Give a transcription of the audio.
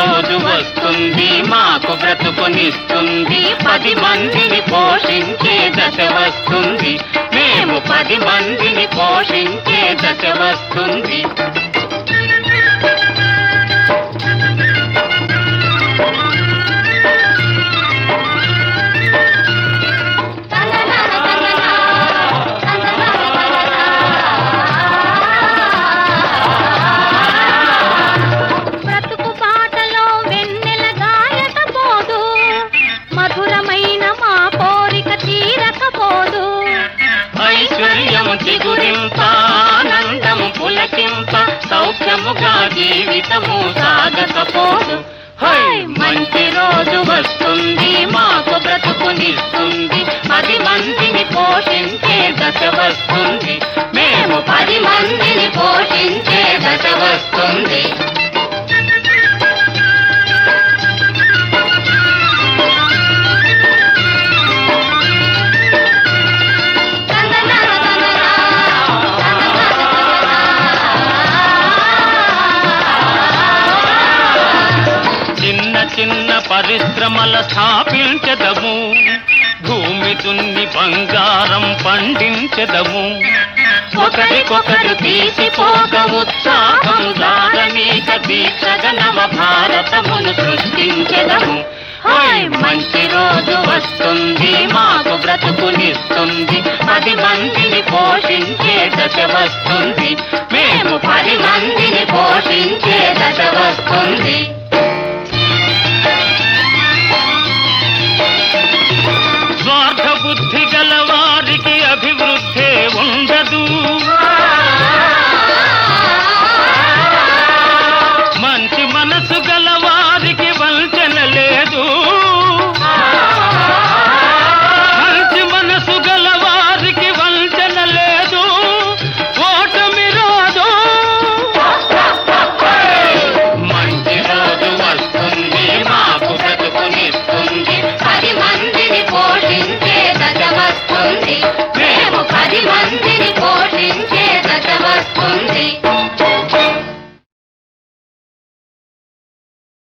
రోజు వస్తుంది మాకు బ్రతుకునిస్తుంది పది మందిని పోషించే దశ వస్తుంది మేము పది మందిని పోషించే దశ వస్తుంది బ్రతుకు బాటలో వెన్నెల గాయకపోదు మధురమైన మా కోరిక తీరకపోదు ఐశ్వర్యం చిగురింప ఆనందము పులకింప సౌఖ్యముగా జీవితము సాగకపోదు హై మంచి రోజు వస్తుంది మాకు బ్రతుకునిస్తుంది పది మందిని పోషించే దశ వస్తుంది మేము పది మందిని పోషించే దశ వస్తుంది చిన్న చిన్న పరిశ్రమల స్థాపించదము భూమి దున్ని బంగారం పండించదము ఒకరికొకరు తీసిపోక ఉత్సాహం దారనీక దీక్షగ నవ భారతమును సృష్టించదము హాయ్ మంచి రోజు వస్తుంది మాకు బ్రతుకునిస్తుంది పది మందిని పోషించే దశ వస్తుంది